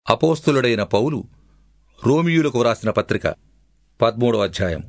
అపోస్తులుడైన పౌలు రోమియులకు వ్రాసిన పత్రిక పదమూడవ అధ్యాయం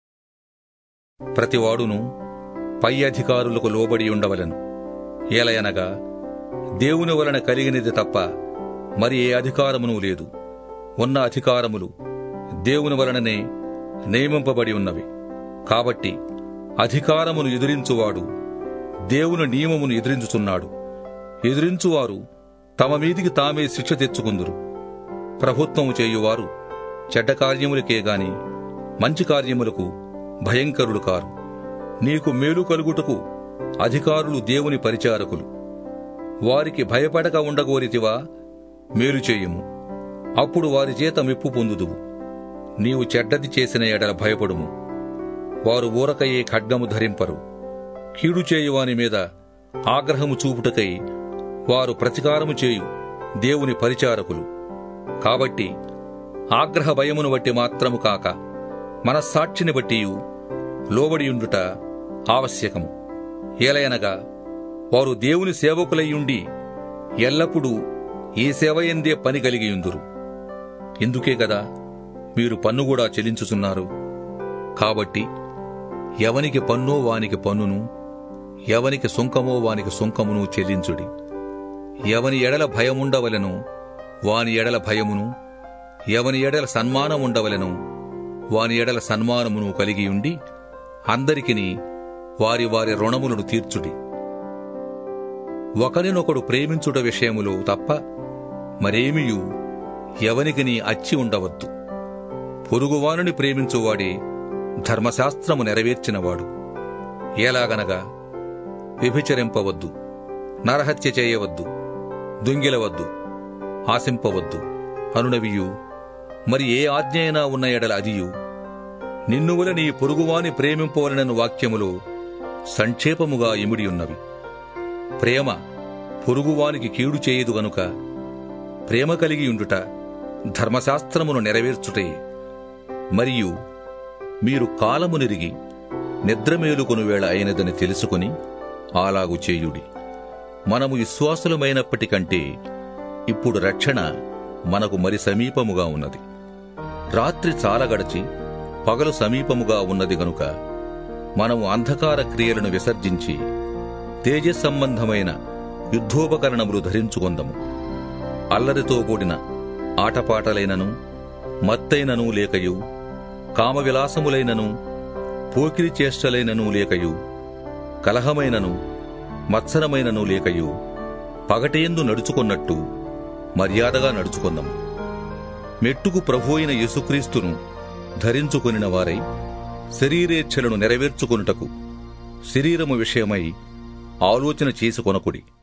ప్రతివాడును పై అధికారులకు లోబడి ఉండవలెను ఏలయనగా దేవుని వలన కలిగినది తప్ప మరి ఏ అధికారమును లేదు ఉన్న అధికారములు దేవుని వలననే నియమింపబడి ఉన్నవి కాబట్టి అధికారమును ఎదిరించువాడు దేవుని నియమమును ఎదిరించుచున్నాడు ఎదిరించువారు తమ మీదికి తామే శిక్ష తెచ్చుకుందురు ప్రభుత్వము చేయువారు చెడ్డ కార్యములకే గాని మంచి కార్యములకు భయంకరుడు కారు నీకు మేలు కలుగుటకు అధికారులు దేవుని పరిచారకులు వారికి భయపడక ఉండగోరితివా మేలు చేయుము అప్పుడు వారి చేత మెప్పు పొందుదువు నీవు చెడ్డది చేసిన ఎడల భయపడుము వారు ఊరకయ్యే ఖడ్గము ధరింపరు కీడు చేయువాని మీద ఆగ్రహము చూపుటకై వారు ప్రతికారము చేయు దేవుని పరిచారకులు కాబట్టి ఆగ్రహ భయమును బట్టి మాత్రము కాక మనస్సాక్షిని బట్టియు లోబడియుండుట ఆవశ్యకము ఏలయనగా వారు దేవుని సేవకులయ్యుండి ఎల్లప్పుడూ ఈ సేవయందే పని కలిగియుందురు ఇందుకే గదా మీరు పన్ను కూడా చెల్లించుచున్నారు కాబట్టి ఎవనికి పన్నో వానికి పన్నును ఎవనికి సుంకమో వానికి సుంకమును చెల్లించుడి ఎవని ఎడల భయముండవలెను వాని ఎడల భయమును ఎవని ఎడల సన్మానముండవలెను వాని ఎడల సన్మానమును కలిగియుండి అందరికిని వారి వారి రుణములను తీర్చుడి ఒకరినొకడు ప్రేమించుట విషయములో తప్ప మరేమియు ఎవనికిని అచ్చి ఉండవద్దు పొరుగువానుని ప్రేమించువాడే ధర్మశాస్త్రము నెరవేర్చినవాడు ఎలాగనగా వ్యభిచరింపవద్దు నరహత్య చేయవద్దు దొంగిలవద్దు ఆశింపవద్దు అనునవియు మరి ఏ ఆజ్ఞైనా ఉన్న ఎడల అదియు నిన్నువల నీ పొరుగువాని ప్రేమింపవలనను వాక్యములో సంక్షేపముగా ఇమిడియున్నవి ప్రేమ పొరుగువానికి కీడు చేయదు గనుక ప్రేమ కలిగియుండుట ధర్మశాస్త్రమును నెరవేర్చుటే మరియు మీరు కాలము నెరిగి నిద్రమేలుకొను వేళ అయినదని తెలుసుకుని అలాగు చేయుడి మనము విశ్వాసులమైనప్పటికంటే ఇప్పుడు రక్షణ మనకు మరి సమీపముగా ఉన్నది రాత్రి చాలా గడిచి పగలు సమీపముగా ఉన్నది గనుక మనము అంధకార క్రియలను విసర్జించి తేజ సంబంధమైన యుద్ధోపకరణములు ధరించుకొందము అల్లరితో కూడిన ఆటపాటలైనను మత్తైనను లేకయు కామవిలాసములైనను పోకిరి చేష్టలైనను లేకయు కలహమైనను మత్సరమైనను లేకయు పగటేందు నడుచుకొన్నట్టు మర్యాదగా నడుచుకుందాం మెట్టుకు ప్రభు అయిన యేసుక్రీస్తును ధరించుకొనిన వారై శరీరేచ్ఛలను నెరవేర్చుకొనుటకు శరీరము విషయమై ఆలోచన చేసుకొనకుడి